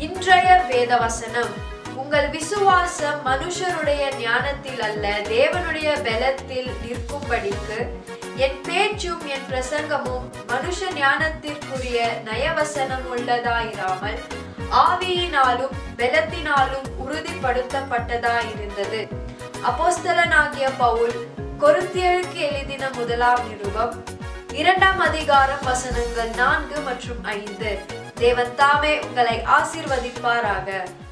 இன்றைய வேத வசனம் உங்கள் விசுவாசம் மனுஷருடைய ஞானத்தில் அல்ல தேவனுடைய பலத்தில் நிற்கும்படிக்கு என் பேச்சும் என் பிரசங்கமும் மனுஷ ஞானத்திற்குரிய நயவசனம் உள்ளதாயிராமல் ஆவியினாலும் பலத்தினாலும் உறுதிப்படுத்தப்பட்டதாயிருந்தது அப்போஸ்தலனாகிய பவுல் கொருந்தியருக்கு எழுதின முதலாம் நிருபம் இரண்டாம் அதிகாரம் வசனங்கள் நான்கு மற்றும் ஐந்து தேவன் தாமே உங்களை ஆசீர்வதிப்பாராக